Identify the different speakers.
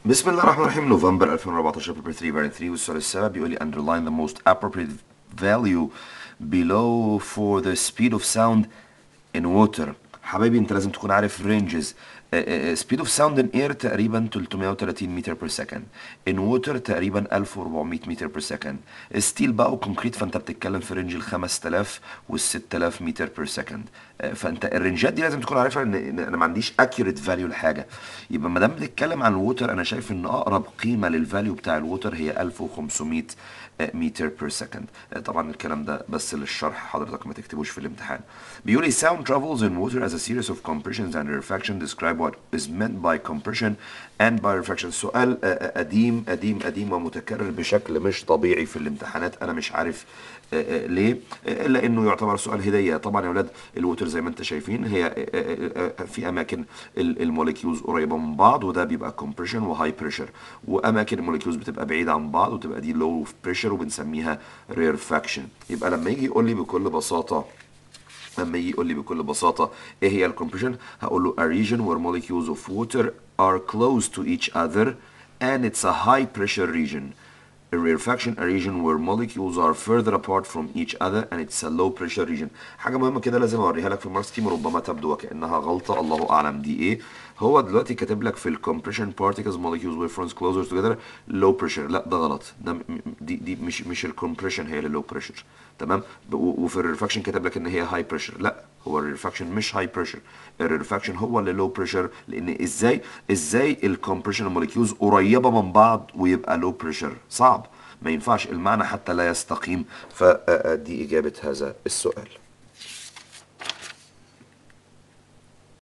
Speaker 1: بسم الله الرحمن الرحيم نوفمبر 2014 paper 3 variant 3 والسؤال السابع بيقول لي underline the most appropriate value below for the speed of sound in water حبايبي انت لازم تكون عارف ranges speed of sound in air تقريبا 330 متر per second in water تقريبا 1400 متر per second ستيل بقى وكونكريت فانت بتتكلم في رينج ال 5000 وال 6000 متر per second آه، فانت الرينجات دي لازم تكون عارفها ان إن انا ما عنديش accurate value لحاجه يبقى ما دام بنتكلم عن الووتر انا شايف ان اقرب قيمه للفاليو بتاع الووتر هي 1500 متر بير سكند طبعا الكلام ده بس للشرح حضرتك ما تكتبوش في الامتحان بيقول لي sound travels in water as a series of compressions and rarefaction describe what is meant by compression and by rarefaction سؤال آه، آه، قديم قديم قديم ومتكرر بشكل مش طبيعي في الامتحانات انا مش عارف آه، آه، ليه آه، الا انه يعتبر سؤال هديه طبعا يا اولاد الووتر زي ما انت شايفين هي آه، آه، آه، في اماكن ال- الموليكيولز قريبه من بعض وده بيبقى كومبريشن وهاي بريشر واماكن الموليكيولز بتبقى بعيده عن بعض وتبقى دي لو بريشر وبنسميها ريرفاكشن يبقى لما يجي يقول لي بكل بساطه لما يجي يقول لي بكل بساطة ايه هي الكompression هقول له a region where molecules of water are close to each other and it's a high pressure region a rarefaction a region where molecules are further apart from each other and it's a low pressure region حاجة مهمة كده لازم اوريها لك في المارك سكيم وربما تبدو وكأنها غلطة الله اعلم دي ايه هو دلوقتي كاتب لك في الكompression particles molecules with friends closer together low pressure لا ده غلط ده م- م- دي دي مش مش الكompression هي اللي low pressure تمام ب- و- وفي الريفاكشن كاتب لك ان هي هاي بريشر لا هو الريفاكشن مش هاي بريشر الريفاكشن هو اللي لو بريشر لان ازاي ازاي الكompression موليكيولز قريبه من بعض ويبقى لو بريشر صعب ما ينفعش المعنى حتى لا يستقيم فدي اجابه هذا السؤال